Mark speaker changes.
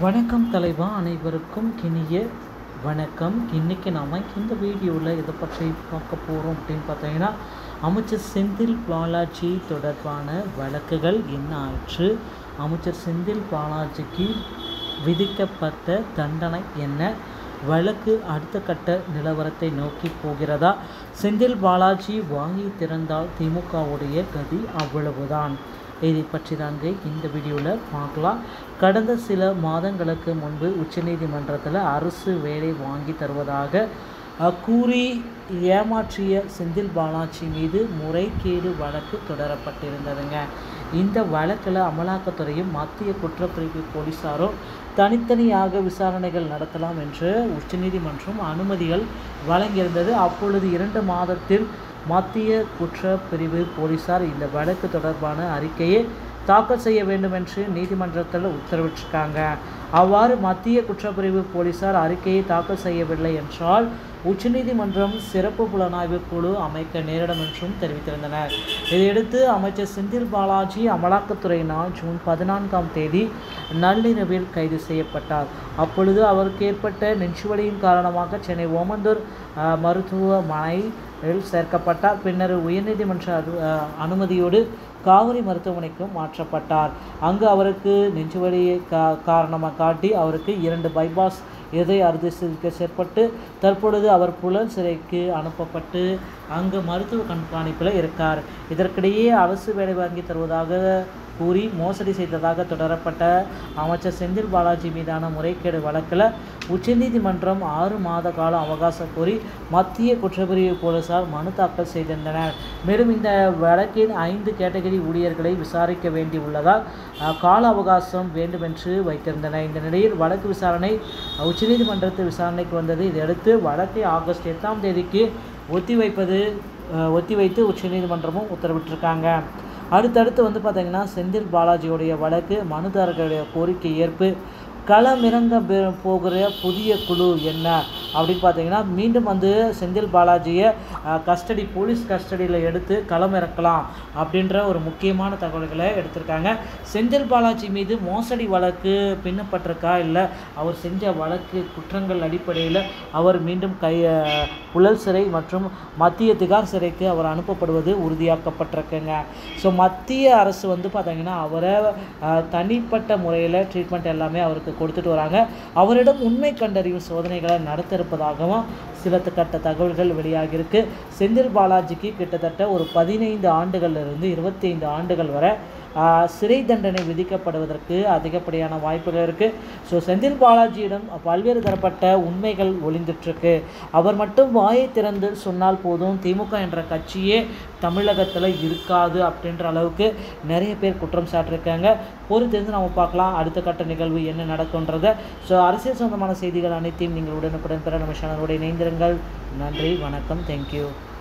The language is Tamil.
Speaker 1: வணக்கம் தலைவா அனைவருக்கும் இனிய வணக்கம் இன்றைக்கி நாம் இந்த வீடியோவில் இதை பற்றி பார்க்க போகிறோம் அப்படின்னு பார்த்தீங்கன்னா அமைச்சர் செந்தில் பாலாஜி தொடர்பான வழக்குகள் என்ன ஆயிற்று அமைச்சர் செந்தில் பாலாஜிக்கு விதிக்கப்பட்ட தண்டனை என்ன வழக்கு அடுத்த கட்ட நிலவரத்தை நோக்கி போகிறதா செந்தில் பாலாஜி வாங்கி திறந்தால் திமுகவுடைய கதி அவ்வளவுதான் இதை பற்றி தாங்க இந்த வீடியோவில் பார்க்கலாம் கடந்த சில மாதங்களுக்கு முன்பு உச்சநீதிமன்றத்தில் அரசு வேலை வாங்கி தருவதாக அஹ், கூறி ஏமாற்றிய செந்தில் பாலாஜி மீது முறைகேடு வழக்கு தொடரப்பட்டிருந்ததுங்க இந்த வழக்கில் அமலாக்கத்துறையும் மத்திய குற்றப்பிரிவு போலீஸாரும் தனித்தனியாக விசாரணைகள் நடத்தலாம் என்று உச்சநீதிமன்றம் அனுமதிகள் வழங்கியிருந்தது அப்பொழுது இரண்டு மாதத்தில் மத்திய குற்றப்பிரிவு போலீசார் இந்த வழக்கு தொடர்பான அறிக்கையை தாக்கல் செய்ய வேண்டும் என்று நீதிமன்றத்தில் உத்தரவிட்டிருக்காங்க அவ்வாறு மத்திய குற்றப்பிரிவு போலீசார் அறிக்கையை தாக்கல் செய்யவில்லை என்றால் உச்சநீதிமன்றம் சிறப்பு புலனாய்வு குழு அமைக்க நேரிடும் என்றும் தெரிவித்திருந்தனர் இதையடுத்து அமைச்சர் செந்தில் பாலாஜி அமலாக்கத்துறையினால் ஜூன் பதினான்காம் தேதி நள்ளிரவில் கைது செய்யப்பட்டார் அப்பொழுது அவருக்கு ஏற்பட்ட நெஞ்சுவலியின் காரணமாக சென்னை ஓமந்தூர் அஹ், மருத்துவமனையில் சேர்க்கப்பட்டார் பின்னர் உயர்நீதிமன்ற அனு- அஹ், அனுமதியோடு காவிரி மருத்துவமனைக்கும் மாற்றப்பட்டார் அங்கு அவருக்கு நெஞ்சுவலியை கா காரணமாக காட்டி அவருக்கு இரண்டு பைபாஸ் இதய அறுவை சிகிச்சை செயற்பட்டு தற்பொழுது அவர் புலன் சிறைக்கு அனுப்பப்பட்டு அங்கு மருத்துவ கண்காணிப்பில் இருக்கார் இதற்கிடையே அரசு வேலை வாங்கி தருவதாக கூறி மோசடி செய்ததாக தொடரப்பட்ட அமைச்சர் செந்தில் பாலாஜி மீதான முறைகேடு வழக்கில் உச்சநீதிமன்றம் ஆறு மாத கால அவகாசம் கோரி மத்திய குற்றப்பிரிவு போலீசார் மனு தாக்கல் செய்திருந்தனர் மேலும் இந்த வழக்கின் ஐந்து கேட்டகரி ஊழியர்களை விசாரிக்க வேண்டியுள்ளதால் அஹ், கால அவகாசம் வேண்டுமென்று வைத்திருந்தனர் இந்த நிலையில் வழக்கு விசாரணை உச்சநீதிமன்றத்தில் விசாரணைக்கு வந்தது இதையடுத்து வழக்கை ஆகஸ்ட் எட்டாம் தேதிக்கு ஒத்திவைப்பது அஹ், ஒத்திவைத்து உச்சநீதிமன்றமும் உத்தரவிட்டிருக்காங்க அடுத்தடுத்து வந்து பார்த்தீங்கன்னா செந்தில் பாலாஜியுடைய வழக்கு மனுதாரர்களுடைய கோரிக்கை ஏற்பு களமிறங்க பெ- போகிற புதிய குழு என்ன அப்படின்னு பார்த்தீங்கன்னா மீண்டும் வந்து செந்தில் பாலாஜியை கஸ்டடி போலீஸ் கஸ்டடியில் எடுத்து களமிறக்கலாம் அப்படின்ற ஒரு முக்கியமான தகவல்களை எடுத்திருக்காங்க செந்தில் பாலாஜி மீது மோசடி வழக்கு பின்னப்பட்டிருக்கா இல்லை அவர் செஞ்ச வழக்கு குற்றங்கள் அடிப்படையில் அவர் மீண்டும் கை அஹ், புழல் சிறை மற்றும் மத்திய திகார் சிறைக்கு அவர் அனுப்பப்படுவது உறுதியாக்கப்பட்டிருக்குங்க ஸோ மத்திய அரசு வந்து பார்த்தீங்கன்னா அவரை அஹ், தனிப்பட்ட முறையில் ட்ரீட்மெண்ட் எல்லாமே அவருக்கு கொடுத்துட்டு வராங்க அவரிடம் உண்மை கண்டறியும் சோதனைகளை நடத்திருப்பதாகவும் சில கட்ட தகவல்கள் வெளியாகியிருக்கு செந்தில் பாலாஜிக்கு கிட்டத்தட்ட ஒரு பதினைந்து ஆண்டுகள்லேருந்து இருபத்தி ஐந்து ஆண்டுகள் வரை ஆஹ், சிறை தண்டனை விதிக்கப்படுவதற்கு அதிகப்படியான வாய்ப்புகள் இருக்குது ஸோ செந்தில் பாலாஜியிடம் பல்வேறு தரப்பட்ட உண்மைகள் ஒளிந்துட்டுருக்கு அவர் மட்டும் வாயை திறந்து சொன்னால் போதும் திமுக என்ற கட்சியே தமிழகத்தில் இருக்காது அப்படின்ற அளவுக்கு நிறைய பேர் குற்றம் சாட்டிருக்காங்க பொறுத்திருந்து நம்ம பார்க்கலாம் அடுத்த கட்ட நிகழ்வு என்ன நடக்குன்றதை ஸோ அரசியல் சொந்தமான செய்திகள் அனைத்தையும் நீங்கள் உடனுக்குடன் பெற நம்ம சேனலோட இணைந்திருங்கள் நன்றி வணக்கம் தேங்க்யூ